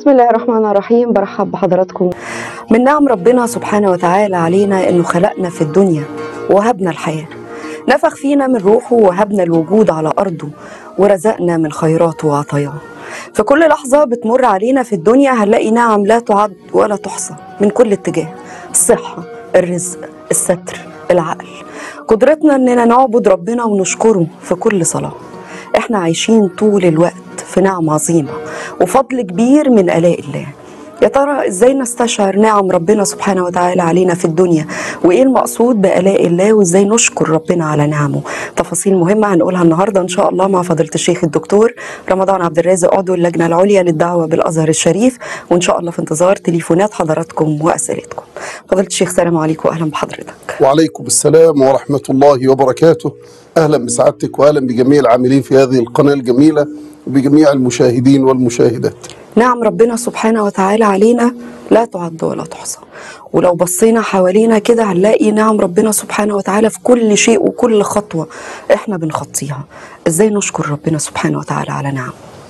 بسم الله الرحمن الرحيم برحب بحضراتكم من نعم ربنا سبحانه وتعالى علينا انه خلقنا في الدنيا وهبنا الحياه نفخ فينا من روحه وهبنا الوجود على ارضه ورزقنا من خيراته وعطاياه في كل لحظة بتمر علينا في الدنيا هنلاقي نعم لا تعد ولا تحصى من كل اتجاه الصحة الرزق الستر العقل قدرتنا اننا نعبد ربنا ونشكره في كل صلاة احنا عايشين طول الوقت في نعم عظيمة وفضل كبير من آلاء الله يا ترى ازاي نستشعر نعم ربنا سبحانه وتعالى علينا في الدنيا وايه المقصود بآلاء الله وازاي نشكر ربنا على نعمه تفاصيل مهمة هنقولها النهاردة ان شاء الله مع فضيلة الشيخ الدكتور رمضان عبد الرازق عضو اللجنة العليا للدعوة بالازهر الشريف وان شاء الله في انتظار تليفونات حضراتكم واسئلتكم فضيلة الشيخ سلام عليكم واهلا بحضرتك وعليكم السلام ورحمة الله وبركاته أهلا بسعادتك وأهلا بجميع العاملين في هذه القناة الجميلة وبجميع المشاهدين والمشاهدات نعم ربنا سبحانه وتعالى علينا لا تعد ولا تحصى ولو بصينا حوالينا كده هنلاقي نعم ربنا سبحانه وتعالى في كل شيء وكل خطوة احنا بنخطيها ازاي نشكر ربنا سبحانه وتعالى على نعم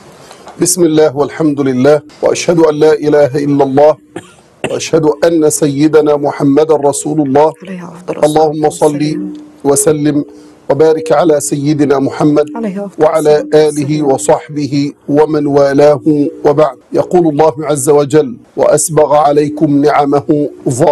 بسم الله والحمد لله وأشهد أن لا إله إلا الله وأشهد أن سيدنا محمد رسول الله عليه أفضل الصلاة اللهم صل والسلام. وسلم وبارك على سيدنا محمد عليه أفضل وعلى الصلاة آله والسلام. وصحبه ومن والاه وبعد يقول الله عز وجل وأسبغ عليكم نعمه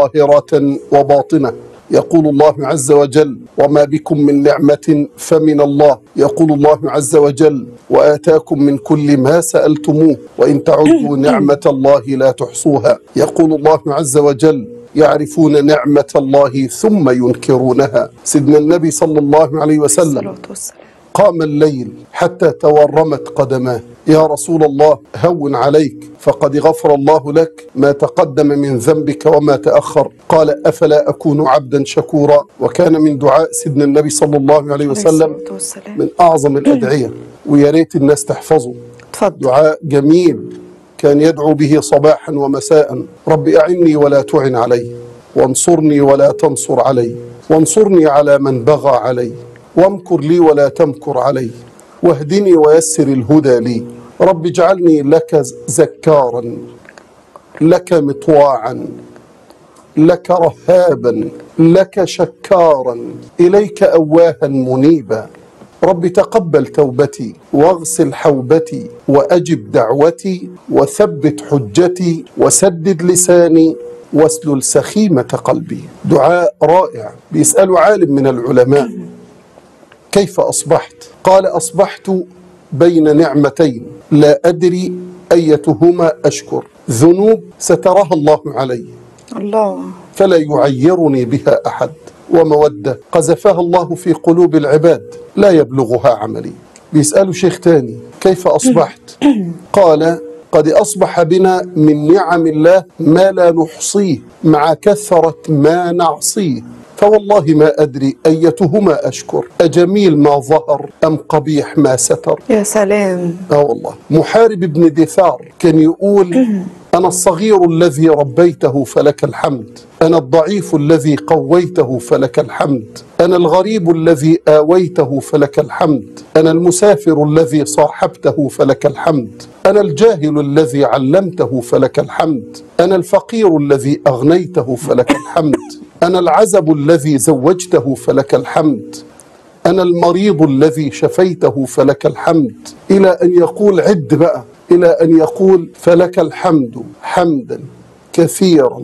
ظاهرة وباطنة يقول الله عز وجل وما بكم من نعمة فمن الله يقول الله عز وجل وآتاكم من كل ما سألتموه وإن تعدوا نعمة الله لا تحصوها يقول الله عز وجل يعرفون نعمة الله ثم ينكرونها سيدنا النبي صلى الله عليه وسلم الصلاة والسلام قام الليل حتى تورمت قدماه يا رسول الله هون عليك فقد غفر الله لك ما تقدم من ذنبك وما تأخر قال أفلا أكون عبدا شكورا وكان من دعاء سيدنا النبي صلى الله عليه عليه وسلم الصلاة والسلام من أعظم الأدعية ويا ريت الناس تحفظه اتفضل دعاء جميل كان يدعو به صباحا ومساء رب أعني ولا تعن علي وانصرني ولا تنصر علي وانصرني على من بغى علي وامكر لي ولا تمكر علي واهدني ويسر الهدى لي رب اجعلني لك زكارا لك مطواعا لك رهابا لك شكارا إليك أواها منيبا رب تقبل توبتي واغسل حوبتي وأجب دعوتي وثبت حجتي وسدد لساني واسلل سخيمة قلبي دعاء رائع بيسأل عالم من العلماء كيف أصبحت قال أصبحت بين نعمتين لا أدري أيتهما أشكر ذنوب سترها الله علي الله فلا يعيرني بها احد وموده قذفها الله في قلوب العباد لا يبلغها عملي بيسالوا شيخ تاني كيف اصبحت قال قد اصبح بنا من نعم الله ما لا نحصيه مع كثره ما نعصيه فوالله ما ادري ايتهما اشكر اجميل ما ظهر ام قبيح ما ستر يا سلام اه والله محارب بن دثار كان يقول أنا الصغير الذي ربيته فلك الحمد أنا الضعيف الذي قويته فلك الحمد أنا الغريب الذي آويته فلك الحمد أنا المسافر الذي صاحبته فلك الحمد أنا الجاهل الذي علمته فلك الحمد أنا الفقير الذي أغنيته فلك الحمد أنا العزب الذي زوجته فلك الحمد أنا المريض الذي شفيته فلك الحمد إلى أن يقول عد بقى إلى أن يقول فلك الحمد حمدا كثيرا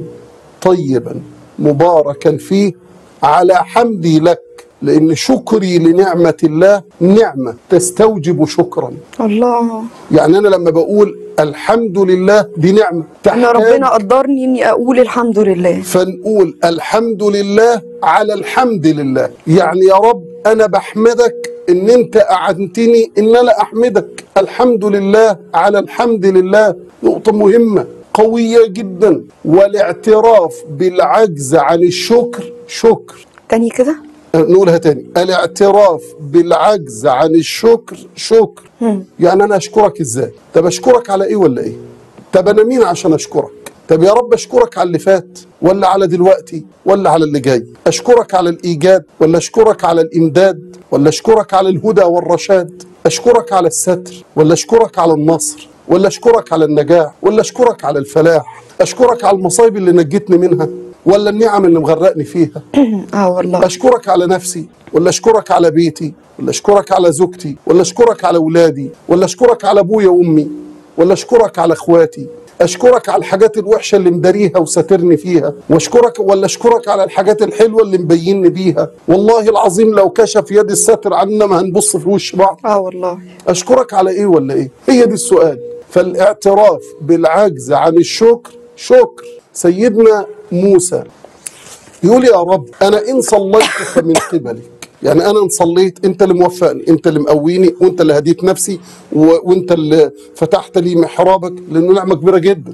طيبا مباركا فيه على حمدي لك لأن شكري لنعمة الله نعمة تستوجب شكرا الله يعني أنا لما بقول الحمد لله دي نعمة أنا تحتاج ربنا قدرني إني أقول الحمد لله فنقول الحمد لله على الحمد لله يعني يا رب انا بحمدك ان انت اعنتني ان انا احمدك الحمد لله على الحمد لله نقطة مهمة قوية جدا والاعتراف بالعجز عن الشكر شكر تاني كده نقولها تاني الاعتراف بالعجز عن الشكر شكر يعني انا اشكرك ازاي طب اشكرك على ايه ولا ايه طب انا مين عشان اشكرك طب يا رب اشكرك على اللي فات ولا على دلوقتي ولا على اللي جاي اشكرك على الايجاد ولا اشكرك على الامداد ولا اشكرك على الهدى والرشاد اشكرك على الستر ولا اشكرك على النصر ولا اشكرك على النجاح ولا اشكرك على الفلاح اشكرك على المصايب اللي نجتني منها ولا النعم اللي مغرقني فيها اه والله اشكرك على نفسي ولا اشكرك على بيتي ولا اشكرك على زوجتي ولا اشكرك على اولادي ولا اشكرك على ابويا وامي ولا اشكرك على اخواتي اشكرك على الحاجات الوحشه اللي مداريها وساترني فيها واشكرك ولا اشكرك على الحاجات الحلوه اللي مبيني بيها والله العظيم لو كشف يد الستر عنا ما هنبص في وش بعض اه والله اشكرك على ايه ولا ايه هي دي السؤال فالاعتراف بالعجز عن الشكر شكر سيدنا موسى يقول يا رب انا ان صليت فمن قبلك يعني انا ان صليت انت اللي موفقني انت اللي مقويني وانت اللي هديت نفسي و... وانت اللي فتحت لي محرابك لانه نعمه كبيره جدا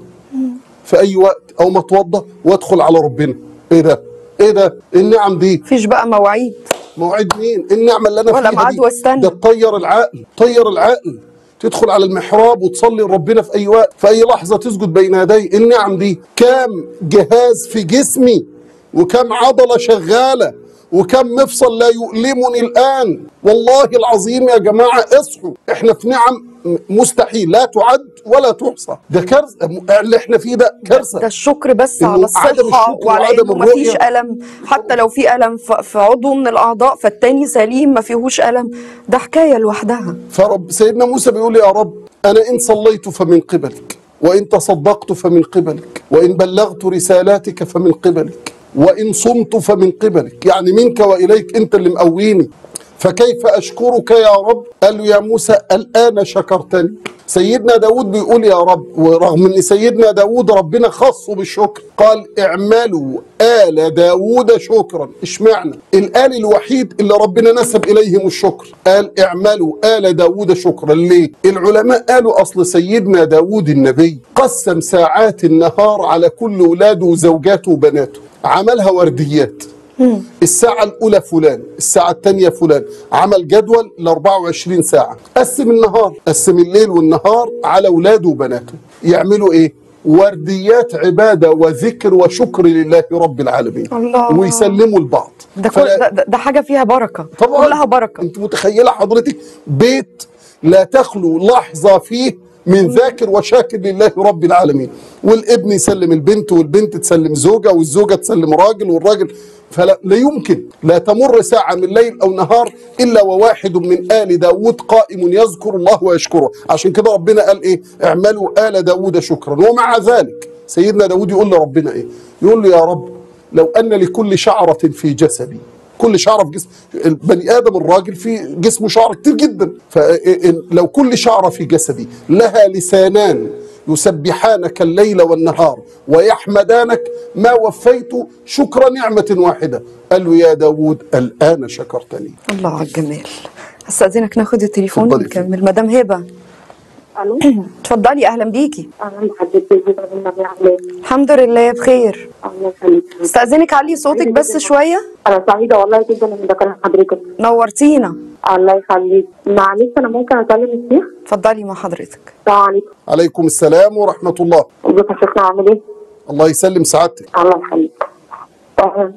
في اي وقت او ما اتوضى وادخل على ربنا ايه ده ايه ده إيه النعم دي مفيش بقى مواعيد موعد مين إيه النعمه اللي انا ولا فيها ميعاد دي واستنى. ده تطير العقل طير العقل تدخل على المحراب وتصلي لربنا في اي وقت في اي لحظه تسجد بين يدي إيه النعم دي كام جهاز في جسمي وكم عضله شغاله وكم مفصل لا يؤلمني الان والله العظيم يا جماعه اصحوا احنا في نعم مستحيل لا تعد ولا تحصى ده كارثه اللي احنا فيه ده كارثه ده الشكر بس إنه على عدم الصحة الشكر وعلى وعدم انه مفيش الرؤية. ألم حتى لو في ألم ف- في عضو من الأعضاء فالتاني سليم ما فيهوش ألم ده حكاية لوحدها فرب سيدنا موسى بيقول يا رب أنا إن صليت فمن قبلك وإن تصدقت فمن قبلك وإن بلغت رسالاتك فمن قبلك وإن صمت فمن قبلك يعني منك وإليك أنت اللي مقويني فكيف أشكرك يا رب قال له يا موسى الآن شكرتني سيدنا داود بيقول يا رب ورغم ان سيدنا داود ربنا خصه بالشكر قال اعملوا آل داود شكرا اشمعنى الآل الوحيد اللي ربنا نسب إليهم الشكر قال اعملوا آل داود شكرا ليه العلماء قالوا أصل سيدنا داود النبي قسم ساعات النهار على كل ولاده وزوجاته وبناته عملها ورديات الساعة الأولى فلان الساعة الثانية فلان عمل جدول ل 24 ساعة قسم النهار قسم الليل والنهار على أولاده وبناته يعملوا إيه؟ ورديات عبادة وذكر وشكر لله رب العالمين الله. ويسلموا لبعض ده, كل فلا- ده, ده, ده حاجة فيها بركة طبعا كلها بركة انت متخيله حضرتك بيت لا تخلو لحظه فيه من ذاكر وشاكر لله رب العالمين والابن يسلم البنت والبنت تسلم زوجها والزوجه تسلم راجل والراجل فلا لا يمكن لا تمر ساعة من ليل أو نهار إلا وواحد من آل داود قائم يذكر الله ويشكره عشان كده ربنا قال إيه اعملوا آل داود شكرا ومع ذلك سيدنا داود يقول لربنا إيه يقول له يا رب لو أن لكل شعرة في جسدي كل شعره في جسم البني ادم الراجل في جسمه شعر كتير جدا فلو كل شعره في جسدي لها لسانان يسبحانك الليل والنهار ويحمدانك ما وفيت شكر نعمة واحدة قال له يا داود الآن شكرتني الله على الجمال استاذنك ناخد التليفون اتفضلي. ونكمل مدام هبه الو اتفضلي اهلا بيكي اهلا بحضرتك ازيك يا النبي عامله ايه؟ الحمد لله بخير الله يخليك استاذنك علي صوتك بس شويه انا سعيده والله جدا اني بكلم حضرتك نورتينا الله يخليك معلش انا ممكن اكلم الشيخ؟ اتفضلي مع حضرتك السلام عليكم عليكم السلام ورحمة الله ازيك يا شيخنا عامل ايه؟ الله يسلم سعادتك الله يخليك آه،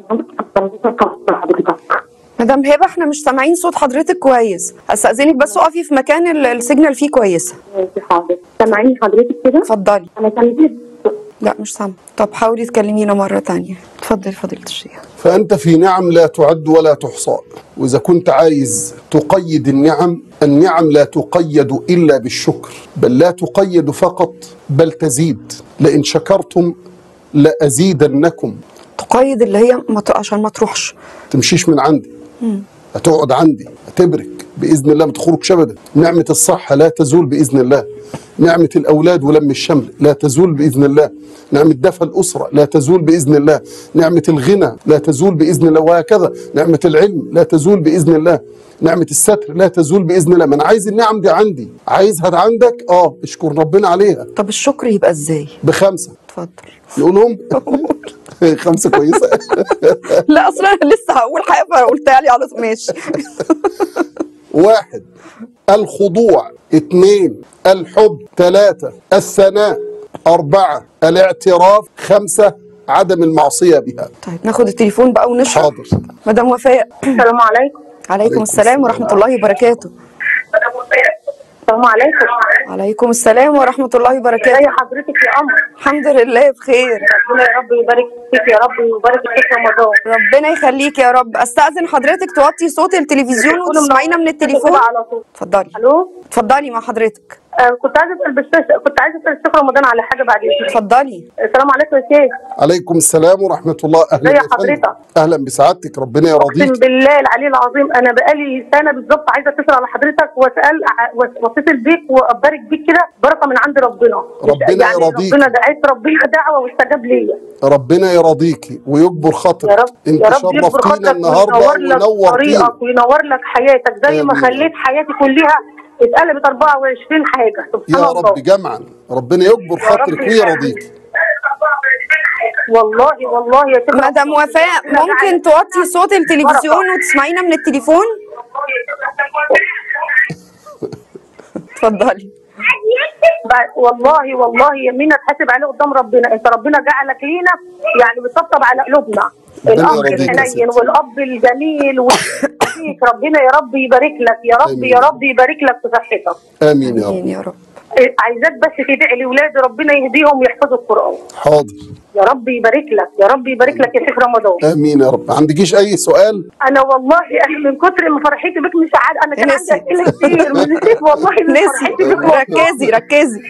حضرتك مدام هبه احنا مش سامعين صوت حضرتك كويس استاذنك بس اقفي في مكان ال- السيجنال فيه كويسه ماشي حاضر سامعيني حضرتك كده؟ اتفضلي انا كلمت لا مش سامعه طب حاولي تكلمينا مره تانية اتفضلي فضيله الشيخ فأنت في نعم لا تعد ولا تحصى وإذا كنت عايز تقيد النعم النعم لا تقيد إلا بالشكر بل لا تقيد فقط بل تزيد لئن شكرتم لأزيدنكم تقيد اللي هي ما ت- عشان ما تروحش تمشيش من عندي هتقعد عندي هتبرك باذن الله ما تخرجش ابدا نعمه الصحه لا تزول باذن الله نعمه الاولاد ولم الشمل لا تزول باذن الله نعمه دفى الاسره لا تزول باذن الله نعمه الغنى لا تزول باذن الله وهكذا نعمه العلم لا تزول باذن الله نعمه الستر لا تزول باذن الله ما انا عايز النعم دي عندي عايزها عندك اه اشكر ربنا عليها طب الشكر يبقى ازاي بخمسه اتفضل نقولهم خمسه كويسه لا اصلا انا لسه هقول حاجه فقلتها لي على طول. ماشي واحد الخضوع اثنين الحب ثلاثة الثناء أربعة الاعتراف خمسة عدم المعصية بها طيب ناخد التليفون بقى ونشرب حاضر مدام وفاء السلام عليكم عليكم السلام ورحمه الله وبركاته السلام عليكم عليكم السلام ورحمة الله وبركاته ازي حضرتك يا قمر الحمد لله بخير ربنا يا رب يبارك فيك يا رب ويبارك فيك رمضان ربنا يخليك يا رب استأذن حضرتك توطي صوت التلفزيون وتسمعينا من التليفون كده على طول اتفضلي الو اتفضلي مع حضرتك آه كنت عايزه اسال بس كنت عايزه اسال الشيخ رمضان على حاجه بعد اذنك اتفضلي السلام عليكم يا شيخ عليكم السلام ورحمة الله أهلا ازي يا فندم. حضرتك؟ أهلا بسعادتك ربنا اقسم يرضيك بالله العلي العظيم انا بقالي سنه بالظبط عايزه اتصل على حضرتك واسال ع- واتصل بيك وابارك بيك كده بركه من عند ربنا ربنا يعني يرضيك. ربنا دعيت ربنا دعوه واستجاب ليا ربنا يرضيكي ويكبر خاطرك يا رب انت يا رب يكبر شرفتينا خاطرك النهارده وينور لك ونورتينا طريقك وينور لك حياتك زي ما آمين. خليت حياتي كلها اتقلبت 24 حاجه سبحان يا الله رب جمعا ربنا يكبر يا رب خاطرك ويرضيك والله والله يا شيخ مدام وفاء ممكن توطي صوت التلفزيون وتسمعينا من التليفون اتفضلي بقى- والله والله يمينة تحاسب عليه قدام ربنا انت ربنا جعلك لينا يعني بيطبطب على قلوبنا ربنا الاب يرضيك يا الحنين ستي. والاب الجميل والرفيق ربنا يا رب يبارك لك يا رب آمين. يا رب يبارك لك في صحتك امين يا رب امين يا رب إيه، عايزاك بس تدعي لاولادي ربنا يهديهم ويحفظوا القران حاضر يا رب يبارك لك يا رب يبارك لك يا شيخ رمضان امين يا رب ما عندكيش اي سؤال انا والله انا من كتر ما فرحتي بك مش عاد انا كان عندي نسيت. اسئله كتير نسيت والله من فرحتي نسي بك والله. ركزي ركزي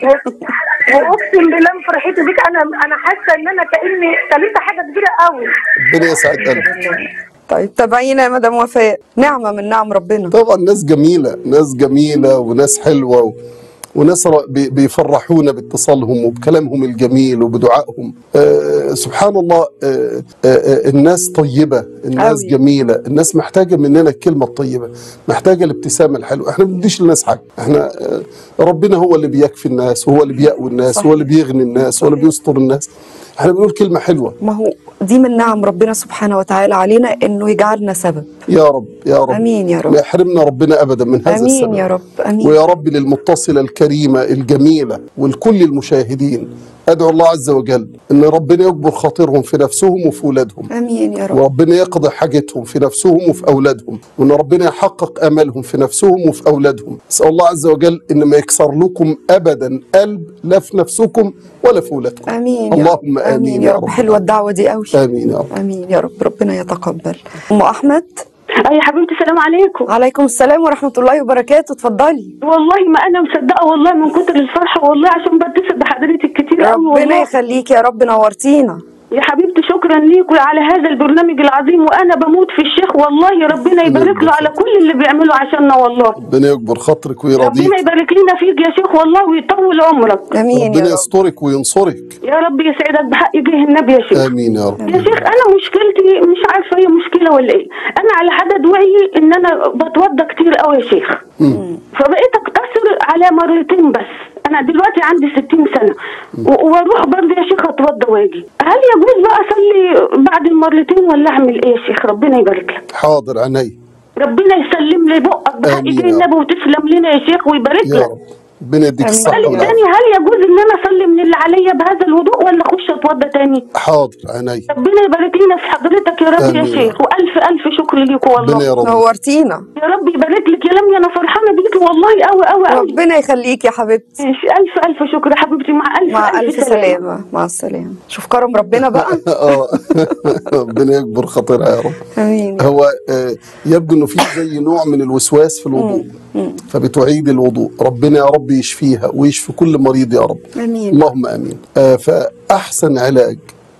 واقسم بالله من فرحتي بك انا انا حاسه ان انا كاني كلمت حاجه كبيره قوي ربنا يسعد قلبك طيب تابعينا يا مدام وفاء نعمة من نعم ربنا طبعا ناس جميله ناس جميله وناس حلوه و... وناس ر- بي- بيفرحونا باتصالهم وبكلامهم الجميل وبدعائهم آه سبحان الله آه آه آه الناس طيبة الناس أوي. جميلة الناس محتاجة مننا الكلمة الطيبة محتاجة الابتسامة الحلوة احنا ما بنديش للناس حاجة احنا آه ربنا هو اللي بيكفي الناس وهو اللي بيقوي الناس صحيح. هو اللي بيغني الناس هو اللي بيستر الناس احنا بنقول كلمة حلوة ما هو دي من نعم ربنا سبحانه وتعالى علينا انه يجعلنا سبب يا رب يا رب امين يا رب ما يحرمنا ربنا ابدا من هذا امين السبب يا رب امين ويا رب للمتصلة الكريمة الجميلة ولكل المشاهدين أدعو الله عز وجل أن ربنا يكبر خاطرهم في نفسهم وفي أولادهم امين يا رب وربنا يقضي حاجتهم في نفسهم وفي أولادهم وأن ربنا يحقق أملهم في نفسهم وفي أولادهم أسأل الله عز وجل أن ما يكسر لكم أبدا قلب لا في نفسكم ولا في أولادكم امين يا اللهم رب. آمين يا رب حلوه الدعوه دي قوي آمين يا رب امين يا رب ربنا يتقبل ام احمد اي حبيبتي السلام عليكم عليكم السلام ورحمه الله وبركاته اتفضلي والله ما انا مصدقه والله من كتر الفرحه والله عشان بتصل بحضرتك كتير قوي ربنا والله يخليك يا رب نورتينا يا حبيبتي شكرا ليكوا على هذا البرنامج العظيم وانا بموت في الشيخ والله ربنا يبارك له على كل اللي بيعمله عشاننا والله ربنا يكبر خاطرك ويرضيك ربنا يبارك لنا فيك يا شيخ والله ويطول عمرك امين يا ربنا رب يسترك وينصرك يا رب يسعدك بحق جه النبي يا شيخ آمين يا رب يا شيخ انا مشكلتي مش عارفه هي مشكله ولا ايه انا على حدد وعي ان انا بتوضى كتير قوي يا شيخ فبقيت اقتصر على مرتين بس انا دلوقتي عندي 60 سنه و- واروح برضه يا شيخ اتوضى واجي هل يجوز بقى اصلي بعد المرتين ولا اعمل ايه يا شيخ ربنا يبارك لك حاضر عيني ربنا يسلم لي بقك بحق آمين جه يا رب. النبي وتسلم لنا يا شيخ ويبارك يا لك رب ربنا يديك آمين. الصحة السؤال والعافية الثاني هل يجوز ان انا اصلي من اللي عليا بهذا الوضوء ولا اخش اتوضى تاني حاضر عيني ربنا يبارك لنا في حضرتك يا رب يا آمين. شيخ والف الف شكر ليكوا ربنا والله يرضيك نورتينا يا رب يبارك لك يا لميا انا فرحانه بيكي والله قوي قوي قوي ربنا يخليك يا حبيبتي ماشي الف الف شكر يا حبيبتي مع الف مع الف سلامه مع السلامه شوف كرم ربنا بقى اه ربنا يكبر خاطرها يا رب امين يا رب. هو آه، يبدو انه في زي نوع من الوسواس في الوضوء فبتعيد الوضوء ربنا يا رب يشفيها ويشفي كل مريض يا رب امين اللهم امين آه، فاحسن علاج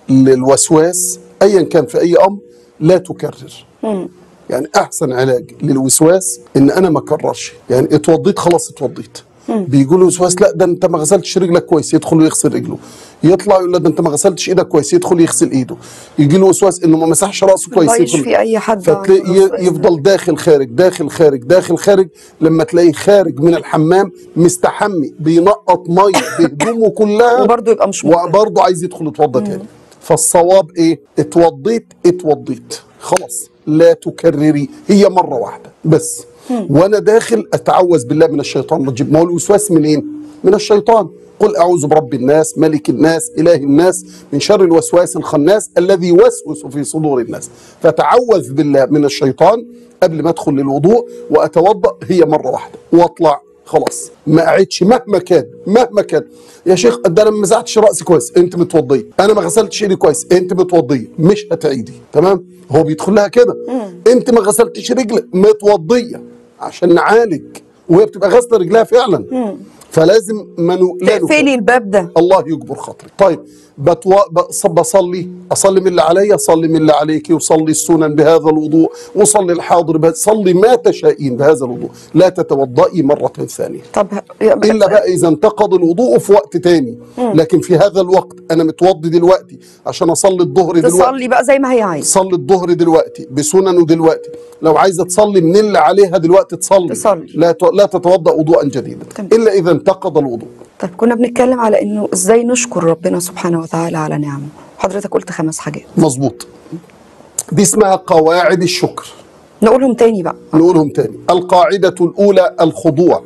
للوسواس ايا كان في اي امر لا تكرر يعني احسن علاج للوسواس ان انا ما اكررش يعني اتوضيت خلاص اتوضيت بيجي له وسواس لا ده انت ما غسلتش رجلك كويس يدخل ويغسل رجله يطلع يقول لا ده انت ما غسلتش ايدك كويس يدخل يغسل ايده يجي له وسواس انه ما مسحش راسه كويس الله يدخل يشفي اي حد فتلاقي عنده وسواس. يفضل داخل خارج داخل خارج داخل خارج لما تلاقيه خارج من الحمام مستحمي بينقط ميه بهدومه كلها وبرضه يبقى مش مقتنع. وبرضه عايز يدخل يتوضى تاني فالصواب ايه اتوضيت اتوضيت خلاص لا تكرري هي مره واحده بس وانا داخل اتعوذ بالله من الشيطان الرجيم ما هو الوسواس منين من الشيطان قل اعوذ برب الناس ملك الناس اله الناس من شر الوسواس الخناس الذي يوسوس في صدور الناس فتعوذ بالله من الشيطان قبل ما ادخل للوضوء واتوضا هي مره واحده واطلع خلاص ما قعدش مهما كان مهما كان يا شيخ ده انا ما مسحتش راسي كويس انت متوضيه انا ما غسلتش ايدي كويس انت متوضيه مش هتعيدي تمام هو بيدخل لها كده انت ما غسلتش رجلك متوضيه عشان نعالج وهي بتبقى غاسله رجلها فعلا فلازم ما نو... لا نفرق. تقفلي الباب ده الله يجبر خاطري طيب بتو... بص- بصلي اصلي من اللي عليا صلي من اللي عليك وصلي السنن بهذا الوضوء وصلي الحاضر بهذا صلي ما تشائين بهذا الوضوء لا تتوضئي مرة ثانية طب الا بقى اذا انتقض الوضوء في وقت تاني لكن في هذا الوقت انا متوضي دلوقتي عشان اصلي الظهر دلوقتي تصلي بقى زي ما هي عايزه صلي الظهر دلوقتي بسننه دلوقتي لو عايزه تصلي من اللي عليها دلوقتي تصلي تصلي. لا ت... لا تتوضا وضوءا جديدا تمام. الا اذا انتقض الوضوء طب كنا بنتكلم على انه ازاي نشكر ربنا سبحانه وتعالى على نعمه حضرتك قلت خمس حاجات مظبوط دي اسمها قواعد الشكر نقولهم تاني بقى نقولهم تاني القاعدة الأولى الخضوع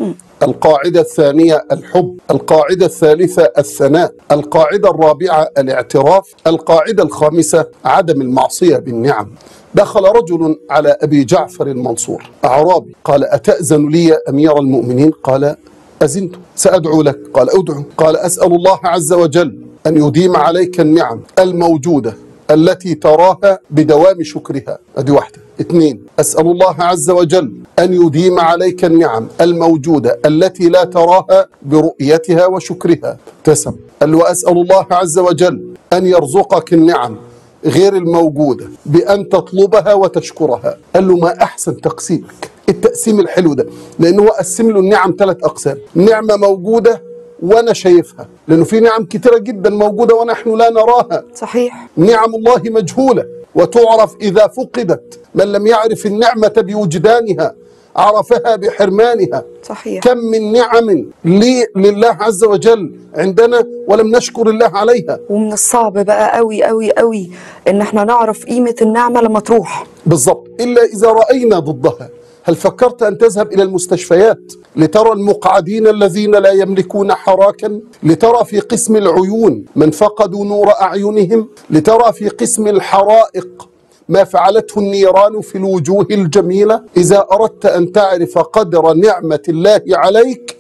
القاعدة الثانية الحب القاعدة الثالثة الثناء القاعدة الرابعة الاعتراف القاعدة الخامسة عدم المعصية بالنعم دخل رجل على أبي جعفر المنصور أعرابي قال أتأذن لي يا أمير المؤمنين قال أزنت سأدعو لك قال أدعو قال أسأل الله عز وجل أن يديم عليك النعم الموجودة التي تراها بدوام شكرها ادي واحده اثنين اسال الله عز وجل ان يديم عليك النعم الموجوده التي لا تراها برؤيتها وشكرها تسم قال واسال الله عز وجل ان يرزقك النعم غير الموجوده بان تطلبها وتشكرها قال له ما احسن تقسيمك التقسيم الحلو ده لان هو قسم له النعم ثلاث اقسام نعمه موجوده وانا شايفها لانه في نعم كتيره جدا موجوده ونحن لا نراها صحيح نعم الله مجهولة وتعرف إذا فقدت من لم يعرف النعمة بوجدانها عرفها بحرمانها صحيح كم من نعم لي لله عز وجل عندنا ولم نشكر الله عليها ومن الصعب بقى قوي قوي قوي ان احنا نعرف قيمه النعمه لما تروح بالضبط إلا إذا رأينا ضدها هل فكرت أن تذهب إلى المستشفيات لترى المقعدين الذين لا يملكون حراكا لترى في قسم العيون من فقدوا نور أعينهم لترى في قسم الحرائق ما فعلته النيران في الوجوه الجميلة إذا أردت أن تعرف قدر نعمة الله عليك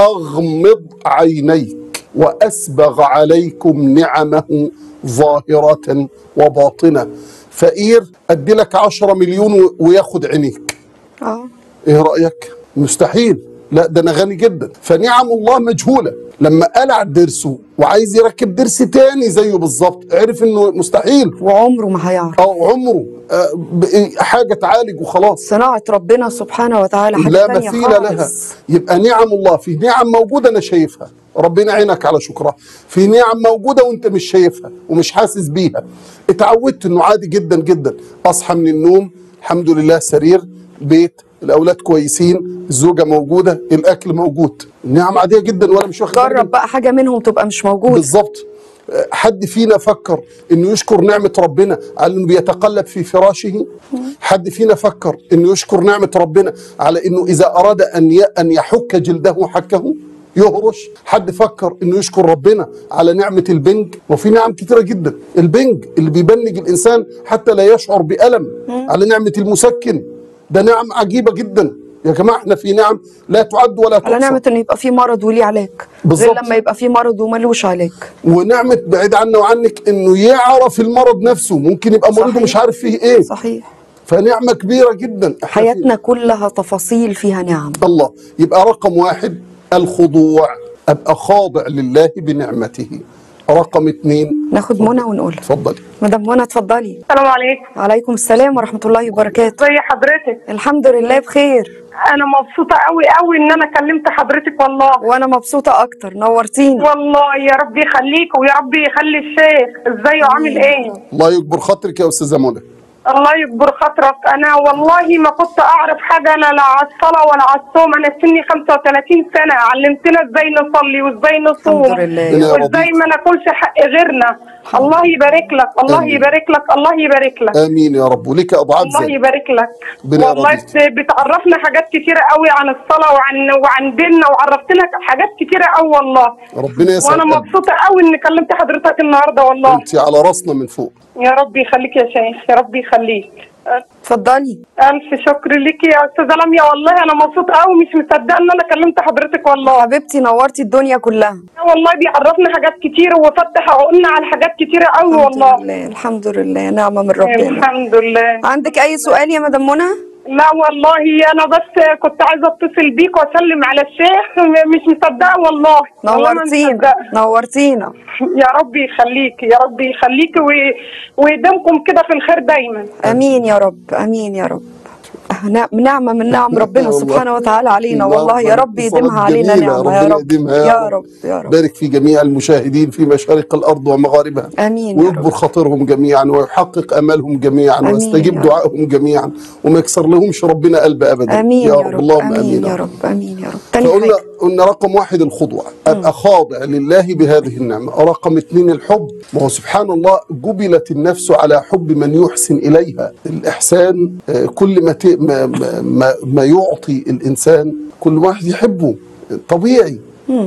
فأغمض عينيك وأسبغ عليكم نعمه ظاهرة وباطنة فقير أدي لك عشرة مليون و- وياخد عينيك اه ايه رأيك مستحيل لا ده انا غني جدا فنعم الله مجهولة لما قلع درسه وعايز يركب درس تاني زيه بالظبط عرف انه مستحيل وعمره ما هيعرف او عمره آه، ب- حاجة تعالج وخلاص صناعه ربنا سبحانه وتعالى حاجه لا تانية مثيل خالص. لها يبقى نعم الله في نعم موجودة أنا شايفها ربنا يعينك على شكرها في نعم موجودة وانت مش شايفها ومش حاسس بيها اتعودت انه عادي جدا جدا اصحى من النوم الحمد لله سرير بيت الاولاد كويسين الزوجة موجودة الاكل موجود نعم عادية جدا وانا مش واخد بالي جرب بقى حاجه منهم تبقى مش موجوده بالظبط حد فينا فكر انه يشكر نعمة ربنا على انه بيتقلب في فراشه حد فينا فكر انه يشكر نعمة ربنا على انه اذا اراد ان ي- ان يحك جلده حكه يهرش حد فكر انه يشكر ربنا على نعمة البنج وفي نعم كتيرة جدا البنج اللي بيبنج الانسان حتى لا يشعر بألم على نعمة المسكن ده نعم عجيبة جدا يا جماعة احنا في نعم لا تعد ولا تحصى على نعمه انه يبقى في مرض وليه علاج بالظبط. غير لما يبقى في مرض وملوش علاج ونعمة بعيد عنا وعنك انه يعرف المرض نفسه ممكن يبقى مريض صحيح. ومش عارف فيه ايه صحيح فنعمة كبيرة جدا إحنا حياتنا كلها تفاصيل فيها نعم في- الله يبقى رقم واحد الخضوع ابقى خاضع لله بنعمته رقم اثنين ناخد منى ونقول اتفضلي مدام منى اتفضلي السلام عليكم عليكم السلام ورحمه الله وبركاته زي حضرتك الحمد لله بخير انا مبسوطه قوي قوي ان انا كلمت حضرتك والله وانا مبسوطه اكتر نورتيني والله يا رب يخليك ويا رب يخلي الشيخ ازاي وعامل ايه الله يكبر خاطرك يا استاذة منى الله يكبر خاطرك انا والله ما كنت اعرف حاجه انا لا على الصلاه ولا على الصوم انا سني 35 سنه علمتنا ازاي نصلي وازاي نصوم الحمد لله يا رب. وازاي ما ناكلش حق غيرنا الله يبارك لك الله آمين. يبارك لك الله يبارك لك امين يا رب ولك اضعاف الله ذلك يبارك لك ربنا والله يرضيك. بت- بتعرفنا حاجات كتيرة قوي عن الصلاة وعن وعن ديننا وعرفتنا حاجات كتيرة قوي والله ربنا يسعد وانا قلبك. مبسوطة قوي اني كلمت حضرتك النهاردة والله انت على راسنا من فوق يا رب يخليك يا شيخ يا رب يخليك اتفضلي الف شكر ليكي يا استاذه لميا والله انا مبسوطه قوي مش مصدقه ان انا كلمت حضرتك والله حبيبتي نورتي الدنيا كلها والله بيعرفنا حاجات كتير وفتح عقولنا على حاجات كتيره قوي الحمد والله لله الحمد لله نعمه من ربنا الحمد لله عندك اي سؤال يا مدام منى لا والله انا بس كنت عايزه اتصل بيك واسلم على الشيخ م- مش مصدقه والله والله ما نورتينا مصدقة. نورتينا يا رب يخليك يا رب يخليك و- ويديمكم كده في الخير دايما امين يا رب امين يا رب نع- نعمة من نعم ربنا والله. سبحانه وتعالى علينا الله والله يا أكبر. رب يديمها اتصالات علينا جميلة. نعمة يا ربنا رب يديمها يا يا رب. رب يا رب بارك في جميع المشاهدين في مشارق الأرض ومغاربها امين يا ويجبر رب خاطرهم جميعا ويحقق امالهم جميعا آمين ويستجيب يا رب. دعائهم جميعا وما يكسر لهمش ربنا قلب ابدا امين يا يا رب رب اللهم امين امين يا رب امين يا رب تاني فقلنا حاجة قلنا رقم واحد الخضوع ابقى خاضع لله بهذه النعمه رقم اثنين الحب ما هو سبحان الله جبلت النفس على حب من يحسن اليها الاحسان آه، كل ما, ت... ما, ما, ما, ما يعطي الانسان كل واحد يحبه طبيعي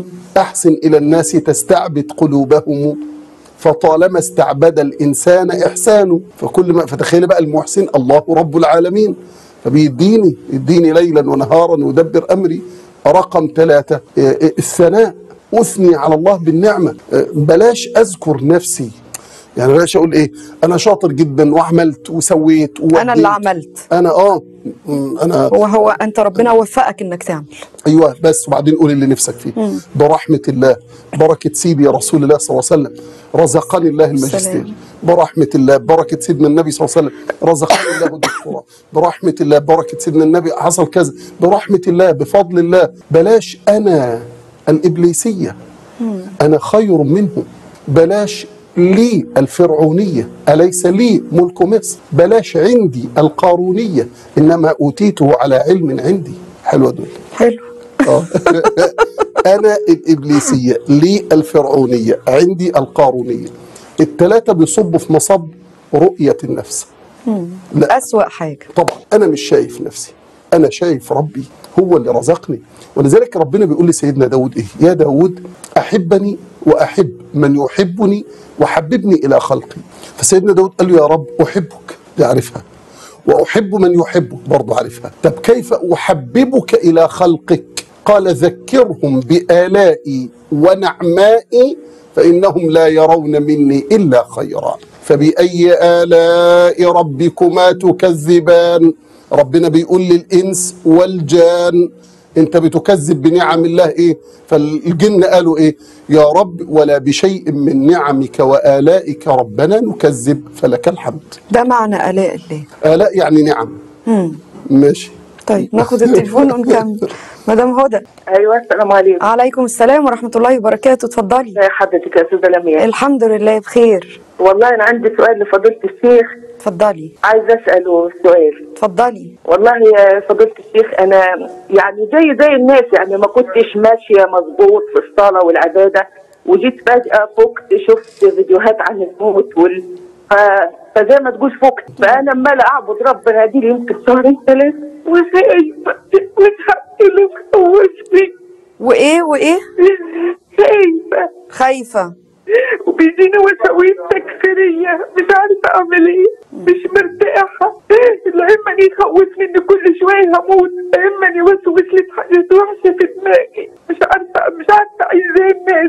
احسن الى الناس تستعبد قلوبهم فطالما استعبد الانسان احسانه فكل ما فتخيل بقى المحسن الله رب العالمين فبيديني يديني ليلا ونهارا ويدبر امري رقم ثلاثه آه، آه، الثناء اثني على الله بالنعمه آه، بلاش اذكر نفسي يعني بلاش اقول ايه انا شاطر جدا وعملت وسويت انا اللي ووديت. عملت انا اه م، انا هو هو انت ربنا وفقك انك تعمل ايوه بس وبعدين قول اللي نفسك فيه برحمه الله بركه سيدي يا رسول الله صلى الله عليه وسلم رزقني الله الماجستير سلام. برحمه الله بركه سيدنا النبي صلى الله عليه وسلم رزقني الله الدكتوراه برحمه الله بركه سيدنا النبي حصل كذا برحمه الله بفضل الله بلاش انا الابليسيه انا خير منه بلاش لي الفرعونية أليس لي ملك مصر بلاش عندي القارونية إنما أوتيته على علم عندي حلوة دول حلو آه. أنا الإبليسية لي الفرعونية عندي القارونية التلاتة بيصبوا في مصب رؤية النفس لا اسوأ حاجة طبعا انا مش شايف نفسي انا شايف ربي هو اللي رزقني ولذلك ربنا بيقول لسيدنا داود ايه يا داود احبني واحب من يحبني وحببني الى خلقي فسيدنا داود قال له يا رب احبك دي عارفها واحب من يحبك برضه عارفها طب كيف احببك الى خلقك قال ذكرهم بالائي ونعمائي فانهم لا يرون مني الا خيرا فباي الاء ربكما تكذبان ربنا بيقول للانس والجان انت بتكذب بنعم الله ايه فالجن قالوا ايه يا رب ولا بشيء من نعمك والائك ربنا نكذب فلك الحمد ده معنى آلاء الله الاء يعني نعم مم. ماشي طيب ناخد التليفون ونكمل مدام هدى ايوه السلام عليكم عليكم السلام ورحمة الله وبركاته اتفضلي ازي حضرتك يا استاذه لمياء الحمد لله بخير والله انا عندي سؤال لفضيله الشيخ اتفضلي عايزه اساله سؤال اتفضلي والله يا فضيله الشيخ انا يعني زي زي الناس يعني ما كنتش ماشيه مظبوط في الصلاه والعباده وجيت فجاه فقت شفت فيديوهات عن الموت وال ف... فزي ما تقول فقت فانا عماله اعبد ربنا دي يمكن شهرين ثلاثه وخايفه وزهقت اللي مخوفني وايه وايه خايفه خايفة وبيجيني وساويس تكفيرية مش عارفة أعمل إيه مش مرتاحة العلم يخوفني إن كل شوية هموت العلم يوسوس لي في حاجات وحشة في دماغي مش عارفة مش عارفة أعيش زي الناس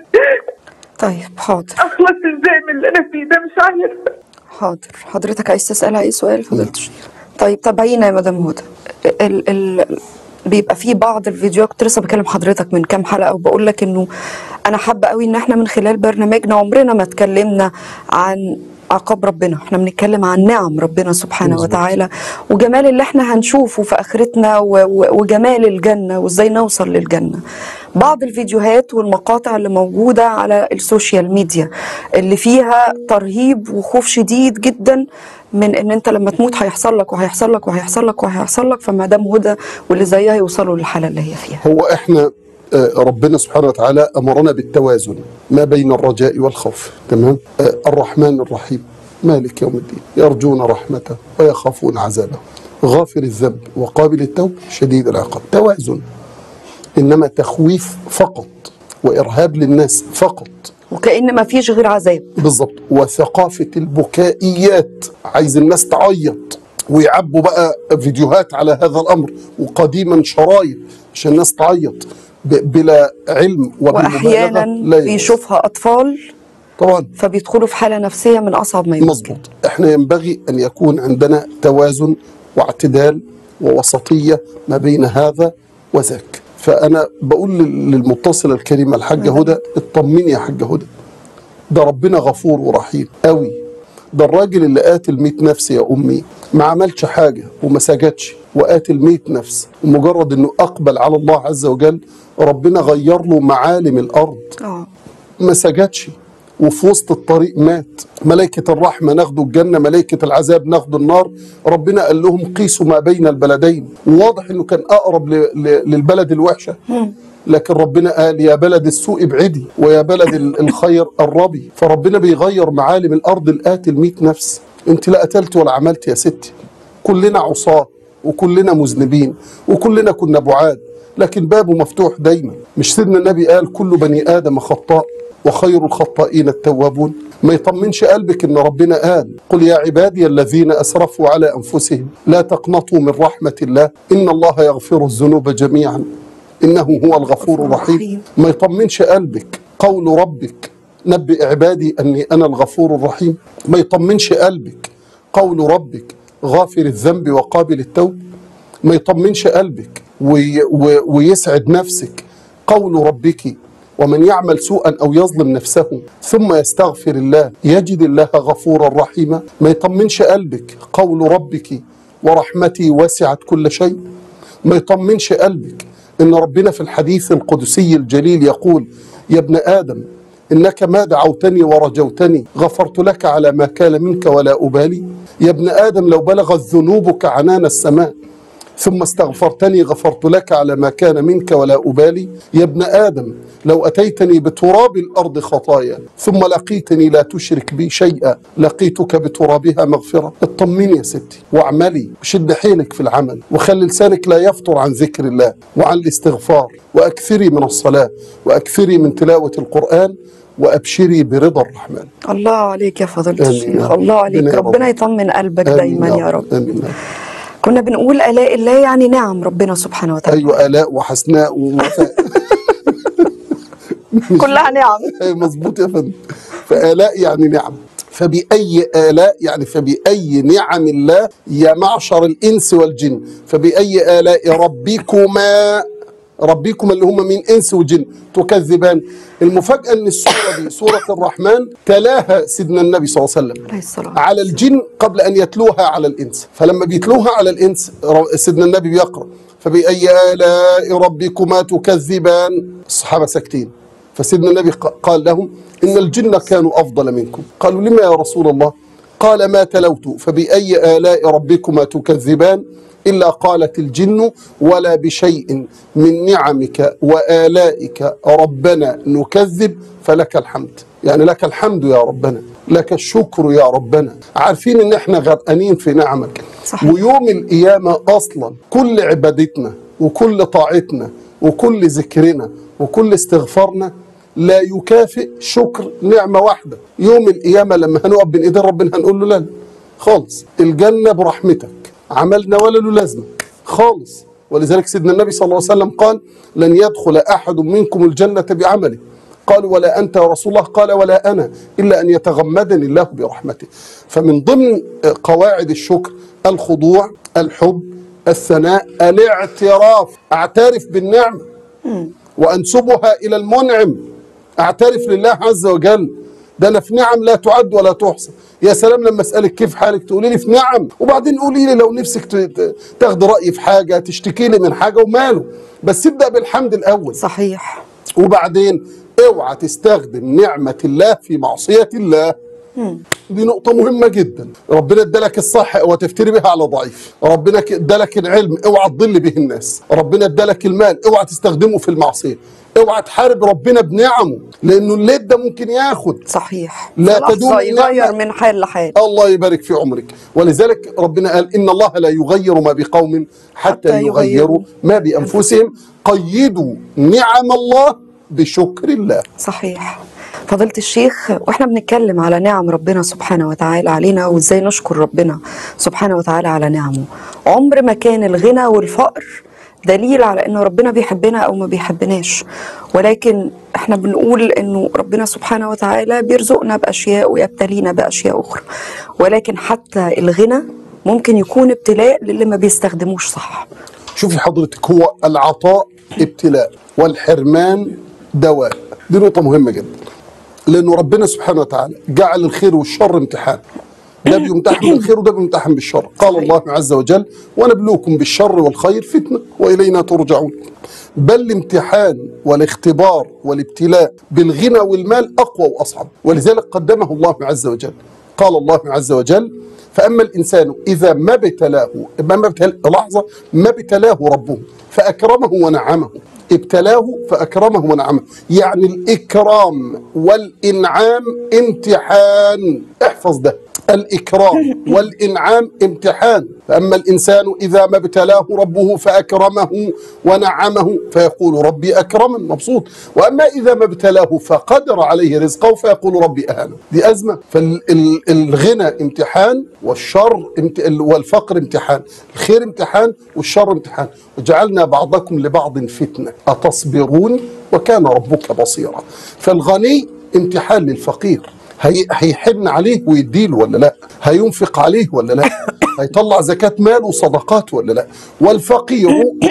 طيب حاضر أخلص إزاي من اللي أنا فيه ده مش عارفة حاضر حضرتك عايز تسأل اي سؤال فضيلة الشيخ طيب تابعينا يا مدام هدى ال ال بيبقى في بعض الفيديوهات كنت لسه بكلم حضرتك من كام حلقه وبقول لك انه انا حابه قوي ان احنا من خلال برنامجنا عمرنا ما اتكلمنا عن عقاب ربنا احنا بنتكلم عن نعم ربنا سبحانه مظبوط. وتعالى وجمال اللي احنا هنشوفه في اخرتنا و- و- وجمال الجنه وازاي نوصل للجنه بعض الفيديوهات والمقاطع اللي موجوده على السوشيال ميديا اللي فيها ترهيب وخوف شديد جدا من ان انت لما تموت هيحصل لك وهيحصل لك وهيحصل لك وهيحصل لك فمدام هدى واللي زيها يوصلوا للحاله اللي هي فيها هو احنا آه، ربنا سبحانه وتعالى امرنا بالتوازن ما بين الرجاء والخوف تمام آه، الرحمن الرحيم مالك يوم الدين يرجون رحمته ويخافون عذابه غافر الذنب وقابل التوب شديد العقاب توازن انما تخويف فقط وارهاب للناس فقط وكأن ما فيش غير عذاب بالظبط وثقافه البكائيات عايز الناس تعيط ويعبوا بقى فيديوهات على هذا الامر وقديما شرايط عشان الناس تعيط ب- بلا علم وبالمبالغه واحيانا لا يجوز. بيشوفها اطفال طبعا فبيدخلوا في حاله نفسيه من اصعب ما يمكن مظبوط احنا ينبغي ان يكون عندنا توازن واعتدال ووسطيه ما بين هذا وذاك فانا بقول لل- للمتصله الكريمه الحاجه هدى اطمني يا حاجه هدى ده ربنا غفور ورحيم قوي ده الراجل اللي قاتل 100 نفس يا امي ما عملش حاجه وما سجدش وقاتل 100 نفس ومجرد انه اقبل على الله عز وجل ربنا غير له معالم الارض اه ما سجدش وفي وسط الطريق مات ملائكة الرحمة ناخدوا الجنة ملائكة العذاب ناخدوا النار ربنا قال لهم قيسوا ما بين البلدين وواضح انه كان اقرب ل- ل- للبلد الوحشة لكن ربنا قال يا بلد السوء ابعدي ويا بلد ال- الخير قربي فربنا بيغير معالم الارض القاتل 100 نفس انت لا قتلت ولا عملت يا ستي كلنا عصاة وكلنا مذنبين وكلنا كنا بعاد لكن بابه مفتوح دايما مش سيدنا النبي قال كل بني آدم خطاء وخير الخطائين التوابون ما يطمنش قلبك ان ربنا قال قل يا عبادي الذين اسرفوا على انفسهم لا تقنطوا من رحمه الله ان الله يغفر الذنوب جميعا انه هو الغفور الرحيم الرحيم. ما يطمنش قلبك قول ربك نبئ عبادي اني انا الغفور الرحيم ما يطمنش قلبك قول ربك غافر الذنب وقابل التوب ما يطمنش قلبك وي وي ويسعد نفسك قول ربك ومن يعمل سوءا او يظلم نفسه ثم يستغفر الله يجد الله غفورا رحيما ما يطمنش قلبك قول ربك ورحمتي وسعت كل شيء ما يطمنش قلبك ان ربنا في الحديث القدسي الجليل يقول يا ابن ادم انك ما دعوتني ورجوتني غفرت لك على ما كان منك ولا ابالي يا ابن ادم لو بلغت ذنوبك عنان السماء ثم استغفرتني غفرت لك على ما كان منك ولا أبالي يا ابن آدم لو أتيتني بتراب الأرض خطايا ثم لقيتني لا تشرك بي شيئا لقيتك بترابها مغفرة اطمني يا ستي واعملي وشد حيلك في العمل وخلي لسانك لا يفطر عن ذكر الله وعن الاستغفار وأكثري من الصلاة وأكثري من تلاوة القرآن وأبشري برضا الرحمن الله عليك يا فضيلة آمين يا الشيخ رب. الله عليك ربنا يا ربنا رب. يطمن قلبك آمين دايما يا رب آمين يا رب. كنا بنقول آلاء الله يعني نعم ربنا سبحانه وتعالى أيوة آلاء وحسناء ووفاء كلها نعم أي مظبوط يا فندم فآلاء يعني نعم فبأي آلاء يعني فبأي نعم الله يا معشر الإنس والجن فبأي آلاء ربكما ربكما اللي هم من إنس وجن تكذبان المفاجأة أن السورة دي سورة الرحمن تلاها سيدنا النبي صلى الله عليه وسلم عليه الصلاة على الجن قبل أن يتلوها على الإنس فلما بيتلوها على الإنس ر- سيدنا النبي بيقرأ فبأي آلاء ربكما تكذبان الصحابة ساكتين فسيدنا النبي ق- قال لهم إن الجن كانوا أفضل منكم قالوا لما يا رسول الله قال ما تلوت فبأي آلاء ربكما تكذبان إلا قالت الجن ولا بشيء من نعمك وآلائك ربنا نكذب فلك الحمد يعني لك الحمد يا ربنا لك الشكر يا ربنا عارفين ان احنا غرقانين في نعمك صحيح. ويوم القيامة اصلا كل عبادتنا وكل طاعتنا وكل ذكرنا وكل استغفارنا لا يكافئ شكر نعمة واحدة يوم القيامة لما هنقف بين ايدين ربنا هنقول له لا خالص الجنة برحمتك عملنا ولا له لازمة خالص ولذلك سيدنا النبي صلى الله عليه وسلم قال لن يدخل أحد منكم الجنة بعمله قالوا ولا أنت يا رسول الله قال ولا أنا إلا أن يتغمدني الله برحمته فمن ضمن قواعد الشكر الخضوع الحب الثناء الاعتراف أعترف بالنعمة وأنسبها إلى المنعم أعترف لله عز وجل ده أنا في نعم لا تعد ولا تحصى يا سلام لما أسألك كيف حالك تقولي لي في نعم وبعدين قولي لي لو نفسك ت- ت- تاخد رأيي في حاجة تشتكي لي من حاجة وماله بس ابدأ بالحمد الأول صحيح وبعدين اوعى تستخدم نعمة الله في معصية الله دي نقطة مهمة جدا ربنا ادالك الصحة اوعى تفتري بها على ضعيف ربنا ك- ادالك العلم اوعى تضل به الناس ربنا ادالك المال اوعى تستخدمه في المعصية اوعى تحارب ربنا بنعمه لانه الليل ده ممكن ياخد صحيح لا في لحظة تدوم يغير النعمة. من حال لحال الله يبارك في عمرك ولذلك ربنا قال إن الله لا يغير ما بقوم حتى حتى يغيروا يغيروا ما بأنفسهم قيدوا نعم الله بشكر الله صحيح فضيلة الشيخ واحنا بنتكلم على نعم ربنا سبحانه وتعالى علينا وازاي نشكر ربنا سبحانه وتعالى على نعمه عمر ما كان الغنى والفقر دليل على انه ربنا بيحبنا او ما بيحبناش ولكن احنا بنقول انه ربنا سبحانه وتعالى بيرزقنا باشياء ويبتلينا باشياء اخرى ولكن حتى الغنى ممكن يكون ابتلاء للي ما بيستخدموش صح شوفي حضرتك هو العطاء ابتلاء والحرمان دواء دي نقطة مهمة جدا لأنه ربنا سبحانه وتعالى جعل الخير والشر امتحان ده بيمتحن بالخير وده بيمتحن بالشر قال الله عز وجل ونبلوكم بالشر والخير فتنة وإلينا ترجعون بل الامتحان والاختبار والابتلاء بالغنى والمال أقوى وأصعب ولذلك قدمه الله عز وجل قال الله عز وجل فأما الإنسان إذا ما ابتلاه ما ما ابتلاه لحظة ما ابتلاه ربه فأكرمه ونعمه ابتلاه فأكرمه ونعمه يعني الإكرام والإنعام امتحان احفظ ده الإكرام والإنعام امتحان فأما الإنسان إذا ما ابتلاه ربه فأكرمه ونعمه فيقول ربي أكرمن مبسوط وأما إذا ما ابتلاه فقدر عليه رزقه فيقول ربي أهانه دي أزمة فالغنى امتحان والشر امت... والفقر امتحان الخير امتحان والشر امتحان وجعلنا بعضكم لبعض فتنة أتصبرون وكان ربك بصيرا فالغني امتحان للفقير هي هيحن عليه ويديله ولا لا هينفق عليه ولا لا هيطلع زكاة مال وصدقات ولا لا والفقير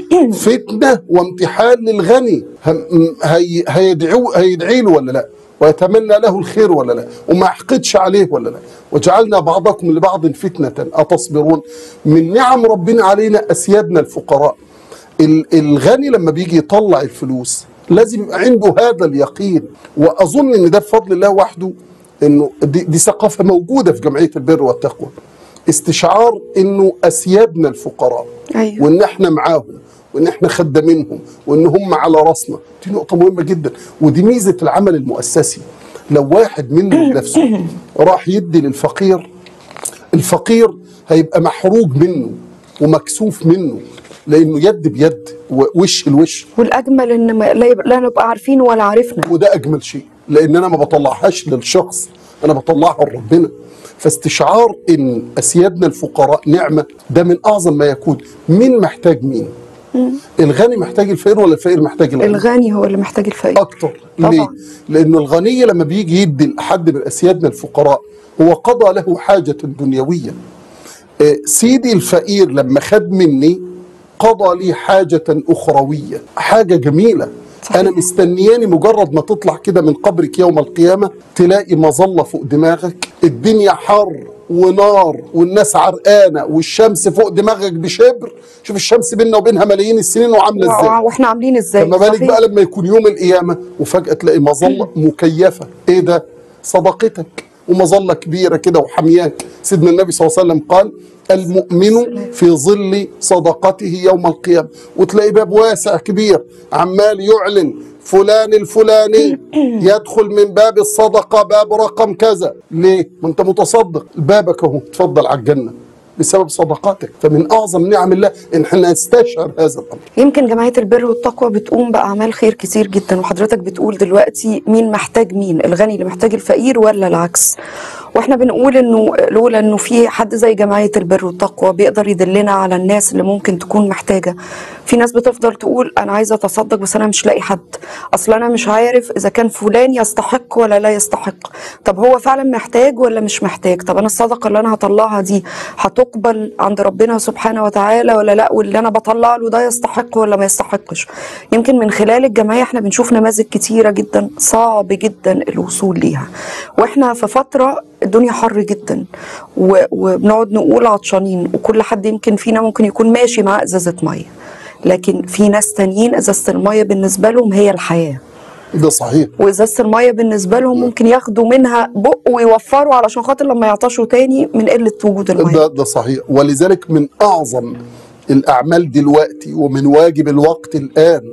فتنة وامتحان للغني هم- هي هيدعو هيدعي له ولا لا ويتمنى له الخير ولا لا وما يحقدش عليه ولا لا وجعلنا بعضكم لبعض فتنة أتصبرون من نعم ربنا علينا أسيادنا الفقراء ال- الغني لما بيجي يطلع الفلوس لازم يبقى عنده هذا اليقين واظن ان ده بفضل الله وحده انه دي, دي ثقافه موجوده في جمعيه البر والتقوى استشعار انه اسيادنا الفقراء أيوة. وان احنا معاهم وان احنا خدامينهم وان هم على راسنا دي نقطه مهمه جدا ودي ميزه العمل المؤسسي لو واحد منا بنفسه راح يدي للفقير الفقير هيبقى محروج منه ومكسوف منه لانه يد بيد ووش الوش والاجمل ان ما لا, يبقى لا نبقى عارفين ولا عرفنا وده اجمل شيء لان انا ما بطلعهاش للشخص انا بطلعها لربنا فاستشعار ان اسيادنا الفقراء نعمه ده من اعظم ما يكون مين محتاج مين الغني محتاج الفقير ولا الفقير محتاج الغني الغني هو اللي محتاج الفقير اكتر طبعاً. ليه لان الغني لما بيجي يدي لحد من اسيادنا الفقراء هو قضى له حاجه دنيويه آه، سيدي الفقير لما خد مني قضى لي حاجة أخروية حاجة جميلة صحيح. أنا مستنياني مجرد ما تطلع كده من قبرك يوم القيامة تلاقي مظلة فوق دماغك الدنيا حر ونار والناس عرقانة والشمس فوق دماغك بشبر شوف الشمس بيننا وبينها ملايين السنين وعاملة ازاي وع- واحنا عاملين ازاي فما بالك صحيح. بقى لما يكون يوم القيامة وفجأة تلاقي مظلة مكيفة ايه ده صدقتك ومظلة كبيرة كده وحمياك سيدنا النبي صلى الله عليه وسلم قال المؤمن في ظل صدقته يوم القيامة وتلاقي باب واسع كبير عمال يعلن فلان الفلاني يدخل من باب الصدقة باب رقم كذا ليه؟ ما انت متصدق بابك اهو تفضل على الجنة بسبب صدقاتك فمن اعظم نعم الله ان احنا نستشعر هذا الامر يمكن جمعية البر والتقوى بتقوم بأعمال خير كتير جدا وحضرتك بتقول دلوقتي مين محتاج مين الغني اللي محتاج الفقير ولا العكس واحنا بنقول انه لولا انه في حد زي جمعية البر والتقوى بيقدر يدلنا على الناس اللي ممكن تكون محتاجة في ناس بتفضل تقول انا عايزة اتصدق بس انا مش لاقي حد اصلا انا مش عارف اذا كان فلان يستحق ولا لا يستحق طب هو فعلا محتاج ولا مش محتاج طب انا الصدقة اللي انا هطلعها دي هتقبل عند ربنا سبحانه وتعالى ولا لا واللي انا بطلع له ده يستحق ولا ما يستحقش يمكن من خلال الجمعيه احنا بنشوف نماذج كتيره جدا صعب جدا الوصول ليها واحنا في فتره الدنيا حر جدا و- وبنقعد نقول عطشانين وكل حد يمكن فينا ممكن يكون ماشي مع ازازه ميه لكن في ناس تانيين ازازه الميه بالنسبه لهم هي الحياه ده صحيح وازازه الميه بالنسبه لهم ممكن ياخدوا منها بق ويوفروا علشان خاطر لما يعطشوا تاني من قله وجود الميه ده ده صحيح ولذلك من اعظم الاعمال دلوقتي ومن واجب الوقت الان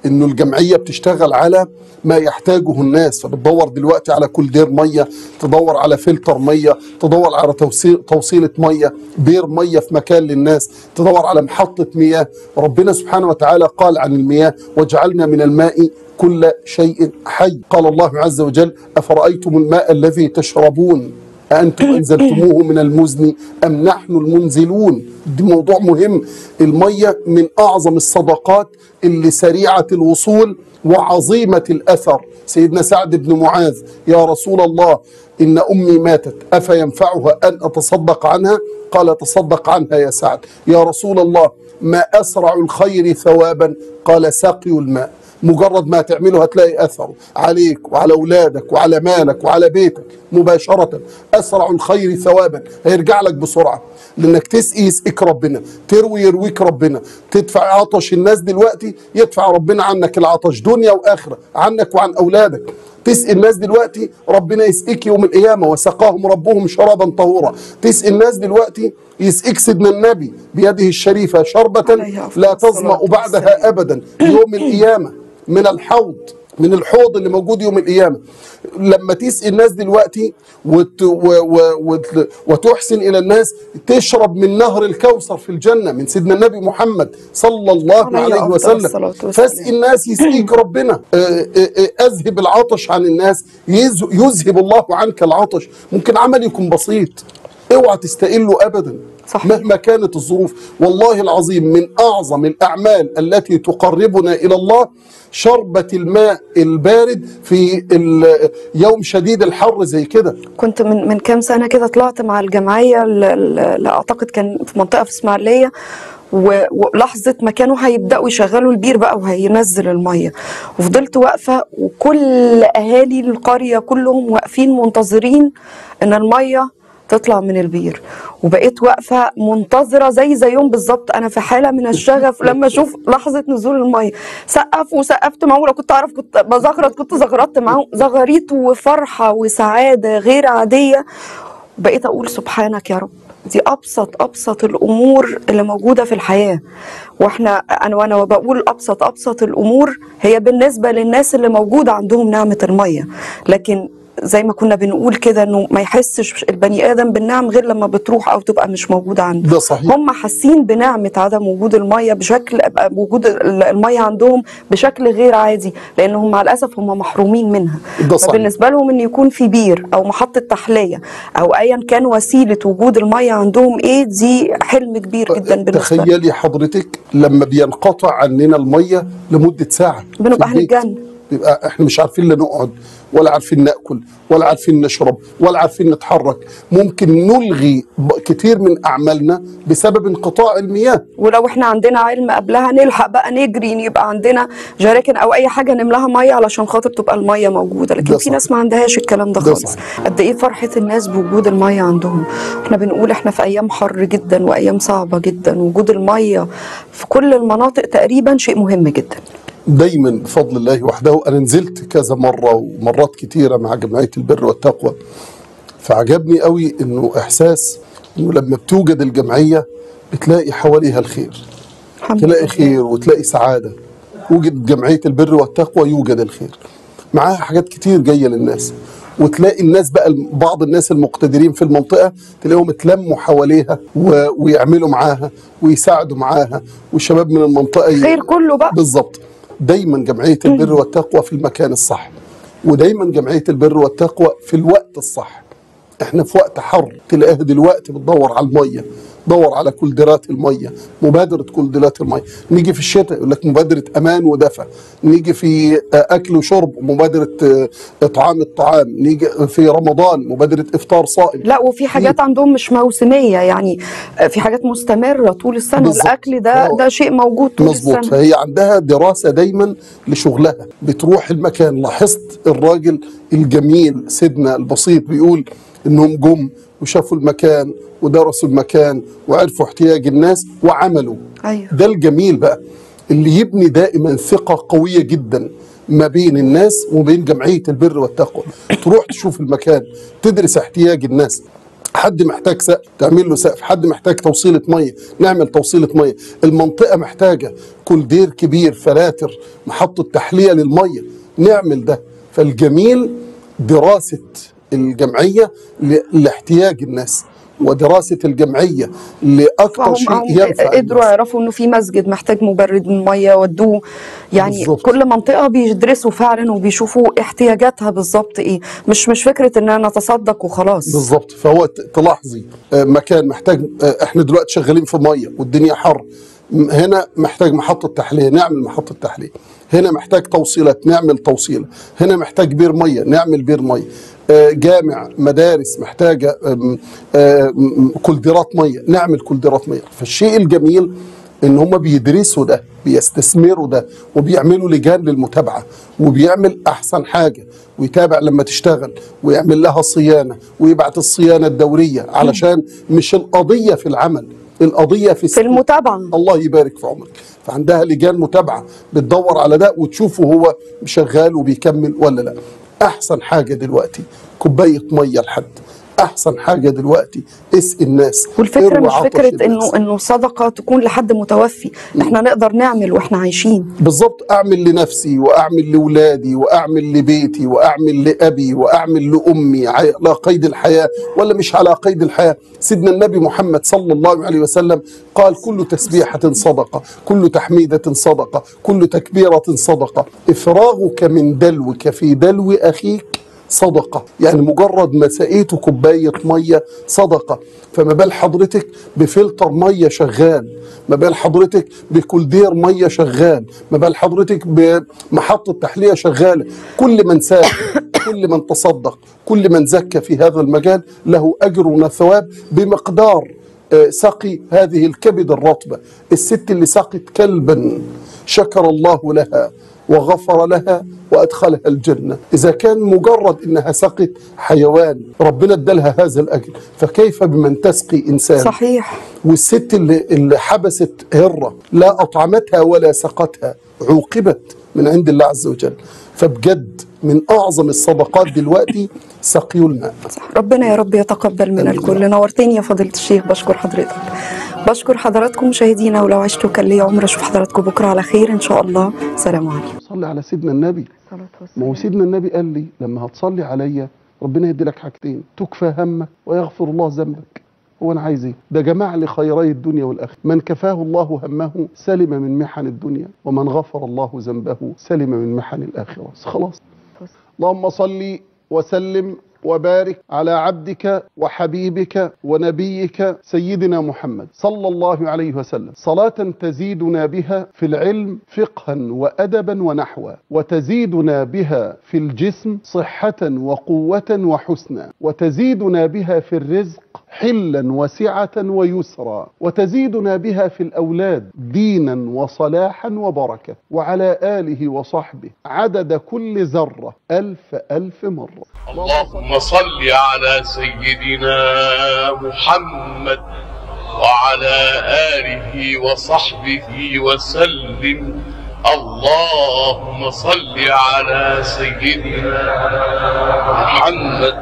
انه الجمعيه بتشتغل على ما يحتاجه الناس فبتدور دلوقتي على كل دير ميه تدور على فلتر ميه تدور على توصيل توصيله ميه بير ميه في مكان للناس تدور على محطه مياه ربنا سبحانه وتعالى قال عن المياه وجعلنا من الماء كل شيء حي قال الله عز وجل افرايتم الماء الذي تشربون أأنتم أنزلتموه من المزن أم نحن المنزلون دي موضوع مهم المية من أعظم الصدقات اللي سريعة الوصول وعظيمة الأثر سيدنا سعد بن معاذ يا رسول الله إن أمي ماتت أفينفعها أن أتصدق عنها قال تصدق عنها يا سعد يا رسول الله ما أسرع الخير ثوابا قال سقي الماء مجرد ما تعمله هتلاقي اثره عليك وعلى اولادك وعلى مالك وعلى بيتك مباشره اسرع الخير ثوابا هيرجع لك بسرعه لانك تسقي يسقيك ربنا تروي يرويك ربنا تدفع عطش الناس دلوقتي يدفع ربنا عنك العطش دنيا واخره عنك وعن اولادك تسقي الناس دلوقتي ربنا يسقيك يوم القيامه وسقاهم ربهم شرابا طهورا تسقي الناس دلوقتي يسقيك سيدنا النبي بيده الشريفه شربه عليه أفضل لا تظما الصلاة بعدها والسلام. ابدا يوم القيامه من الحوض من الحوض اللي موجود يوم القيامه لما تسقي الناس دلوقتي وت و و وت وتحسن الى الناس تشرب من نهر الكوثر في الجنه من سيدنا النبي محمد صلى الله عليه عليه أفضل وسلم الصلاة والسلام. فاسقي الناس يسقيك ربنا آه، آه، آه، اذهب العطش عن الناس يز- يذهب الله عنك العطش ممكن عمل يكون بسيط اوعى تستقله ابدا صحيح. مهما كانت الظروف والله العظيم من اعظم الاعمال التي تقربنا الى الله شربة الماء البارد في ال- يوم شديد الحر زي كده كنت من من كام سنه كده طلعت مع الجمعيه اللي اعتقد كان في منطقه في اسماعيليه و- ولحظه ما كانوا هيبداوا يشغلوا البير بقى وهينزل الميه وفضلت واقفه وكل اهالي القريه كلهم واقفين منتظرين ان الميه تطلع من البير وبقيت واقفه منتظره زي زيهم بالظبط انا في حاله من الشغف لما اشوف لحظه نزول الميه سقف وسقفت معاهم لو كنت اعرف كنت بزغرط كنت زغرطت معاهم زغاريط وفرحه وسعاده غير عاديه بقيت اقول سبحانك يا رب دي ابسط ابسط الامور اللي موجوده في الحياه واحنا انا وانا بقول ابسط ابسط الامور هي بالنسبه للناس اللي موجوده عندهم نعمه الميه لكن زي ما كنا بنقول كده انه ما يحسش البني ادم بالنعم غير لما بتروح او تبقى مش موجوده عنده ده صحيح. هم حاسين بنعمه عدم وجود الميه بشكل وجود الميه عندهم بشكل غير عادي لان هم مع الاسف هم محرومين منها ده صحيح. فبالنسبه لهم ان يكون في بير او محطه تحليه او ايا كان وسيله وجود الميه عندهم ايه دي حلم كبير جدا بالنسبه لهم تخيلي حضرتك لما بينقطع عننا الميه لمده ساعه بنبقى في أهل البيت. الجنة. بيبقى احنا مش عارفين لا نقعد ولا عارفين ناكل ولا عارفين نشرب ولا عارفين نتحرك ممكن نلغي ب- كتير من اعمالنا بسبب انقطاع المياه ولو احنا عندنا علم قبلها نلحق بقى نجري يبقى عندنا جراكن او اي حاجه نملاها ميه علشان خاطر تبقى الميه موجوده لكن ده في صح. ناس ما عندهاش الكلام ده ده خالص صح. قد ايه فرحه الناس بوجود الميه عندهم احنا بنقول احنا في ايام حر جدا وايام صعبه جدا وجود الميه في كل المناطق تقريبا شيء مهم جدا دايما بفضل الله وحده انا نزلت كذا مره ومرات كتيره مع جمعيه البر والتقوى فعجبني قوي انه احساس انه لما بتوجد الجمعيه بتلاقي حواليها الخير الحمد تلاقي لله. خير وتلاقي سعاده وجد جمعيه البر والتقوى يوجد الخير معاها حاجات كتير جايه للناس وتلاقي الناس بقى بعض الناس المقتدرين في المنطقه تلاقيهم اتلموا حواليها و... ويعملوا معاها ويساعدوا معاها والشباب من المنطقه ي- خير كله بقى. بالظبط دايما جمعيه البر والتقوى في المكان الصح ودايما جمعيه البر والتقوى في الوقت الصح احنا في وقت حر تلاقيها دلوقتي بتدور على الميه دور على كولدرات الميه مبادره كولدرات الميه نيجي في الشتاء يقول لك مبادره امان ودفى نيجي في آه، اكل وشرب مبادره آه، اطعام الطعام نيجي في رمضان مبادره افطار صائم لا وفي حاجات عندهم مش موسميه يعني في حاجات مستمره طول السنه بالظبط. الاكل ده آه. ده شيء موجود طول مظبوط السنه فهي عندها دراسه دايما لشغلها بتروح المكان لاحظت الراجل الجميل سيدنا البسيط بيقول انهم جم وشافوا المكان ودرسوا المكان وعرفوا احتياج الناس وعملوا أيوه. ده الجميل بقى اللي يبني دائما ثقه قويه جدا ما بين الناس وبين جمعيه البر والتقوى تروح تشوف المكان تدرس احتياج الناس حد محتاج سقف تعمل له سقف حد محتاج توصيلة مية نعمل توصيلة مية المنطقة محتاجة كولدير كبير فلاتر محطة تحلية للمية نعمل ده فالجميل دراسة الجمعية ل- لاحتياج الناس ودراسة الجمعية لأكثر فهم شيء هم ينفع قدروا الناس. يعرفوا انه في مسجد محتاج مبرد من ميه ودوه يعني بالظبط. كل منطقه بيدرسوا فعلا وبيشوفوا احتياجاتها بالظبط ايه مش مش فكره ان انا اتصدق وخلاص بالظبط فهو ت- تلاحظي آه، مكان محتاج آه، احنا دلوقتي شغالين في ميه والدنيا حر م- هنا محتاج محطة تحلية نعمل محطة تحلية هنا محتاج توصيلات نعمل توصيلة هنا محتاج بير مية نعمل بير مية آه، جامع مدارس محتاجة آم، آم، كولديرات مية نعمل كولديرات مية فالشيء الجميل ان هم بيدرسوا ده بيستثمروا ده وبيعملوا لجان للمتابعه وبيعمل احسن حاجه ويتابع لما تشتغل ويعمل لها صيانه ويبعت الصيانه الدوريه علشان مش القضيه في العمل القضيه في في المتابعه الله يبارك في عمرك فعندها لجان متابعه بتدور على ده وتشوفه هو شغال وبيكمل ولا لا احسن حاجه دلوقتي كوبايه ميه لحد احسن حاجه دلوقتي اسقي الناس والفكره اروي مش عطش فكره الناس. انه انه صدقه تكون لحد متوفي احنا نقدر نعمل واحنا عايشين بالظبط اعمل لنفسي واعمل لاولادي واعمل لبيتي واعمل لابي واعمل لامي على قيد الحياه ولا مش على قيد الحياه سيدنا النبي محمد صلى الله عليه وسلم قال كل تسبيحه صدقه كل تحميده صدقه كل تكبيره صدقه افراغك من دلوك في دلو اخيك صدقة يعني مجرد ما سقيته كوباية مية صدقة فما بال حضرتك بفلتر مية شغال ما بال حضرتك بكولدير مية شغال ما بال حضرتك بمحطة تحلية شغالة كل من ساق كل من تصدق كل من زكى في هذا المجال له أجر وثواب بمقدار آه، سقي هذه الكبد الرطبة الست اللي سقت كلبا شكر الله لها وغفر لها وادخلها الجنه، اذا كان مجرد انها سقت حيوان ربنا ادالها هذا الاجر، فكيف بمن تسقي انسان؟ صحيح والست اللي اللي حبست هره لا اطعمتها ولا سقتها عوقبت من عند الله عز وجل، فبجد من اعظم الصدقات دلوقتي سقي الماء. صح ربنا يا رب يتقبل من الكل نورتني يا فضيلة الشيخ بشكر حضرتك بشكر حضراتكم مشاهدينا ولو عشتوا كان لي عمر اشوف حضراتكم بكره على خير ان شاء الله سلام عليكم صلي على سيدنا النبي ما هو سيدنا النبي قال لي لما هتصلي عليا ربنا يدي لك حاجتين تكفى همك ويغفر الله ذنبك هو انا عايز ايه ده جمع لي خيري الدنيا والاخره من كفاه الله همه سلم من محن الدنيا ومن غفر الله ذنبه سلم من محن الاخره خلاص اللهم صل وسلم وبارك على عبدك وحبيبك ونبيك سيدنا محمد صلى الله عليه وسلم صلاة تزيدنا بها في العلم فقها وأدبا ونحوا وتزيدنا بها في الجسم صحة وقوة وحسنا وتزيدنا بها في الرزق حلا وسعة ويسرا وتزيدنا بها في الأولاد دينا وصلاحا وبركة وعلى آله وصحبه عدد كل ذرة ألف ألف مرة اللهم صل على سيدنا محمد وعلى آله وصحبه وسلم اللهم صل على سيدنا محمد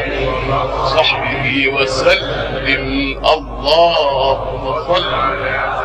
وصحبه وسلم اللهم صل